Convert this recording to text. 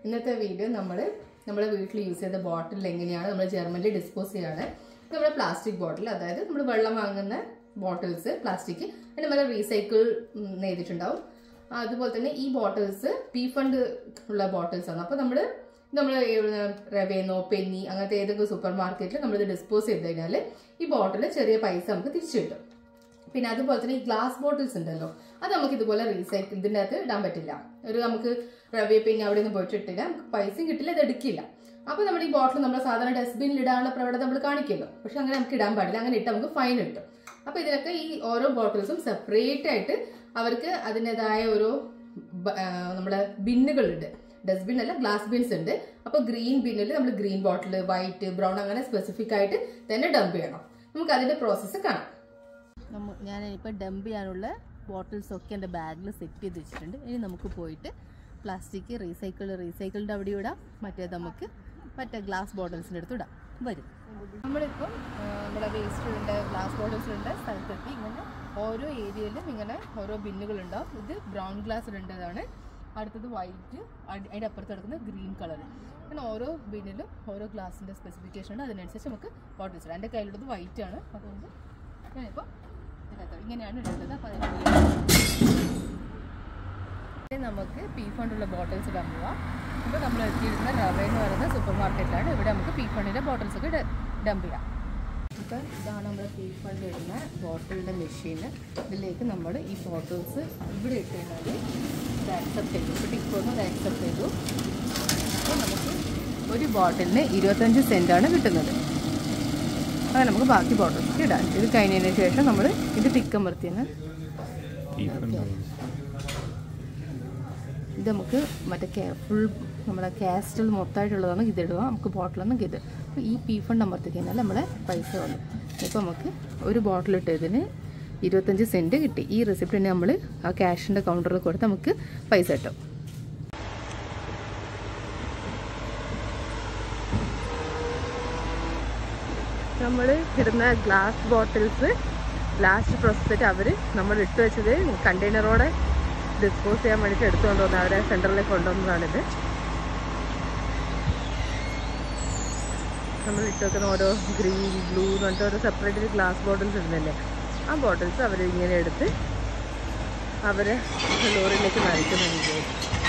ഇന്നത്തെ വീഡിയോ നമ്മൾ നമ്മുടെ വീട്ടിൽ യൂസ് ചെയ്ത ബോട്ടിൽ എങ്ങനെയാണ് നമ്മൾ ജർമ്മനിൽ ഡിസ്പോസ് ചെയ്യാണ് നമ്മുടെ പ്ലാസ്റ്റിക് ബോട്ടിൽ അതായത് നമ്മൾ വെള്ളം വാങ്ങുന്ന ബോട്ടിൽസ് പ്ലാസ്റ്റിക് അതിന് മേലെ റീസൈക്കിൾ ചെയ്തിട്ടുണ്ടാവും അതുപോലെ തന്നെ ഈ ബോട്ടിൽസ് പി ഫണ്ട് ഉള്ള ബോട്ടിൽസ് ആണ് അപ്പോൾ നമ്മൾ നമ്മൾ റവേന്നോ പെന്നി അങ്ങനത്തെ ഏതെങ്കിലും സൂപ്പർ മാർക്കറ്റിൽ നമ്മളിത് ഡിസ്പോസ് ചെയ്ത് കഴിഞ്ഞാൽ ഈ ബോട്ടിൽ ചെറിയ പൈസ നമുക്ക് തിരിച്ചു കിട്ടും പിന്നെ അതുപോലെ തന്നെ ഈ ഗ്ലാസ് ബോട്ടിൽസ് ഉണ്ടല്ലോ അത് നമുക്ക് ഇതുപോലെ റീസൈക്കിൾ ഇതിൻ്റെ അകത്ത് ഇടാൻ പറ്റില്ല ഒരു നമുക്ക് റവേ പിന്നെ അവിടെ നിന്ന് പോയിട്ട് ഇട്ടില്ല നമുക്ക് പൈസയും കിട്ടില്ല ഇത് എടുക്കില്ല അപ്പോൾ നമ്മൾ ഈ ബോട്ടിൽ നമ്മൾ സാധാരണ ഡസ്റ്റ്ബിനിൽ ഇടാനുള്ള പ്രവണത നമ്മൾ കാണിക്കുമല്ലോ പക്ഷെ അങ്ങനെ നമുക്ക് ഇടാൻ പാടില്ല അങ്ങനെ ഇട്ട് നമുക്ക് ഫൈൻ കിട്ടും അപ്പോൾ ഇതിനൊക്കെ ഈ ഓരോ ബോട്ടിൽസും സെപ്പറേറ്റ് ആയിട്ട് അവർക്ക് അതിൻ്റെതായ ഓരോ ബ- ആ, നമ്മുടെ ബിന്നുകളുണ്ട് ഡസ്റ്റ്ബിൻ അല്ല ഗ്ലാസ് ബിൻസ് ഉണ്ട് അപ്പോൾ ഗ്രീൻ ബിന്നിൽ നമ്മൾ ഗ്രീൻ ബോട്ടിൽ വൈറ്റ് ബ്രൗൺ അങ്ങനെ സ്പെസിഫിക് ആയിട്ട് തന്നെ ഡംപ് ചെയ്യണം നമുക്ക് അതിന്റെ പ്രോസസ്സ് കാണാം നമ്മ ഞാനിപ്പോൾ ഡംപ് ചെയ്യാനുള്ള ബോട്ടിൽസ് ഒക്കെ എൻ്റെ ബാഗിൽ സെറ്റ് ചെയ്ത് വെച്ചിട്ടുണ്ട് ഇനി നമുക്ക് പോയിട്ട് പ്ലാസ്റ്റിക് റീസൈക്കിൾ റീസൈക്കിളിൻ്റെ അവിടെ ഇടാം മറ്റേ നമുക്ക് മറ്റേ ഗ്ലാസ് ബോട്ടിൽസിൻ്റെ അടുത്ത് ഇടാം വരും നമ്മളിപ്പം ആ, നമ്മുടെ വേസ്റ്റിലുണ്ട് ഗ്ലാസ് ബോട്ടിൽസിലുണ്ട് സ്ഥലത്തെത്തി ഇങ്ങനെ ഓരോ ഏരിയയിലും ഇങ്ങനെ ഓരോ ബിന്നുകൾ ഉണ്ടാവും ഇത് ബ്രൗൺ ഗ്ലാസ്സിലുണ്ടതാണ് അടുത്തത് വൈറ്റ് അതിൻ്റെ അപ്പുറത്ത് കിടക്കുന്നത് ഗ്രീൻ കളർ അങ്ങനെ ഓരോ ബിന്നിലും ഓരോ ഗ്ലാസിൻ്റെ സ്പെസിഫിക്കേഷൻ ഉണ്ട് അതിനനുസരിച്ച് നമുക്ക് ബോട്ടിൽസ് ഇടാം എൻ്റെ കയ്യിലുള്ളത് വൈറ്റ് ആണ് അതുകൊണ്ട് ഞാനിപ്പോൾ ഇതിനകത്ത് ഇങ്ങനെയാണ് ഇടുന്നത് അപ്പോൾ അതിന് ഇനി നമുക്ക് പീ ഫണ്ടുള്ള ബോട്ടിൽസ് ഇടാൻ പോവാം ഇപ്പോൾ നമ്മൾ എത്തിയിരുന്ന റവ എന്ന് പറയുന്ന സൂപ്പർ മാർക്കറ്റിലാണ് ഇവിടെ നമുക്ക് പീ ഫണ്ടിൻ്റെ ബോട്ടിൽസ് ഒക്കെ ഡംപ് ചെയ്യാം അപ്പോൾ ഇതാണ് നമ്മൾ പീ ഫണ്ട് ഇടുന്ന ബോട്ടിലിൻ്റെ മെഷീൻ ഇതിലേക്ക് നമ്മൾ ഈ ബോട്ടിൽസ് ഇവിടെ ഇട്ട് കഴിഞ്ഞാൽ ഇത് ആക്സെപ്റ്റ് ചെയ്തു ഇപ്പോൾ ടിക്കോന്ന് അത് ആക്സെപ്റ്റ് ചെയ്തു അപ്പോൾ നമുക്ക് ഒരു ബോട്ടിലിന് ഇരുപത്തഞ്ച് സെൻറ്റാണ് കിട്ടുന്നത് അങ്ങനെ നമുക്ക് ബാക്കി ബോട്ടിൽസ് ഇടാം ഇത് കഴിഞ്ഞതിന് ശേഷം നമ്മൾ ഇത് ടിക്കമർത്തിയെന്ന് ഇത് നമുക്ക് മറ്റേ കേ ഫുൾ നമ്മുടെ കാസ്റ്റിൽ മൊത്തമായിട്ടുള്ളതാണ് ഇതിടുക നമുക്ക് ബോട്ടിലൊന്നും ഇത് അപ്പോൾ ഈ പീ ഫണ്ട് അമർത്തി കഴിഞ്ഞാൽ നമ്മളെ പൈസ വന്നു ഇപ്പോൾ നമുക്ക് ഒരു ബോട്ടിൽ ഇട്ടതിന് ഇരുപത്തഞ്ച് സെൻറ്റ് കിട്ടി ഈ റെസിപ്റ്റിന് നമ്മൾ ആ ക്യാഷിൻ്റെ കൗണ്ടറിൽ കൊടുത്ത് നമുക്ക് പൈസ കിട്ടും നമ്മൾ ഇടുന്ന ഗ്ലാസ് ബോട്ടിൽസ് ലാസ്റ്റ് പ്രോസസ്സിട്ട് അവർ നമ്മൾ ഇട്ട് വെച്ചത് കണ്ടെയ്നറോടെ ഡിസ്പോസ് ചെയ്യാൻ വേണ്ടിയിട്ട് എടുത്തു കൊണ്ടുവന്ന അവരെ സെൻറ്ററിലേക്ക് കൊണ്ടുവന്നതാണിത് നമ്മൾ ഇട്ട് വെക്കുന്ന ഓരോ ഗ്രീൻ ബ്ലൂ എന്ന് പറഞ്ഞിട്ട് ഓരോ സെപ്പറേറ്റ് ഗ്ലാസ് ബോട്ടിൽസ് ഇടുന്നില്ലേ ആ ബോട്ടിൽസ് അവർ ഇങ്ങനെ എടുത്ത് അവരെ ലോറിയിലേക്ക് നയിക്കുന്നുണ്ട്